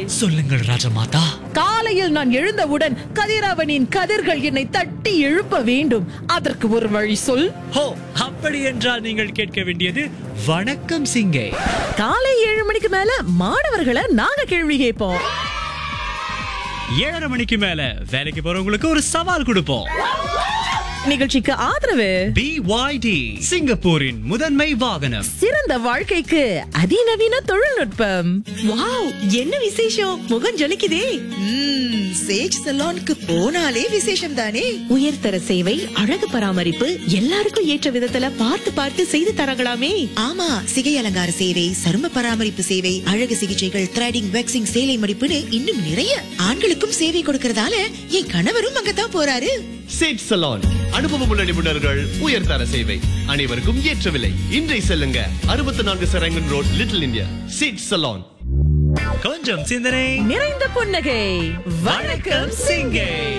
சொல்லுங்கள் ராஜமாதா காலையில் நான் எழுந்தவுடன் கதிரவனின் கதிர்கள் என்னை தட்டி எழுப்ப வேண்டும் அதற்கு ஒரு வழி சொல் ஹோ அப்படி என்றால் நீங்கள் கேட்க வேண்டியது வணக்கம் சிங்கே காலை ஏழு மணிக்கு மேல மாணவர்களை நாங்க கேள்வி கேட்போம் ஏழரை மணிக்கு மேல வேலைக்கு போறவங்களுக்கு ஒரு சவால் கொடுப்போம் நிகழ்ச்சிக்கு ஆதரவு பிஒய்டி சிங்கப்பூரின் முதன்மை வாகனம் சிறந்த வாழ்க்கைக்கு அதிநவீன தொழில்நுட்பம் வாவ் என்ன விசேஷம் முகம் ஜொலிக்குதே ம்ம், சேஜ் சலோனுக்கு போனாலே விசேஷம் தானே உயர்தர சேவை அழகு பராமரிப்பு எல்லாருக்கும் ஏற்ற விதத்துல பார்த்து பார்த்து செய்து தரங்களாமே ஆமா சிகை அலங்கார சேவை சரும பராமரிப்பு சேவை அழகு சிகிச்சைகள் த்ரெடிங் வேக்சிங் சேலை மடிப்புன்னு இன்னும் நிறைய ஆண்களுக்கும் சேவை கொடுக்கறதால என் கணவரும் அங்கதான் போறாரு சேட் சலான் அனுபவமுள்ள நிபுணர்கள் உயர்தர சேவை அனைவருக்கும் ஏற்ற விலை இன்றை செல்லுங்க அறுபத்தி நான்கு சரங்கன் ரோட் லிட்டில் இந்தியா சேட் சலான் கொஞ்சம் சிந்தனை நிறைந்த புன்னகை வணக்கம் சிங்கே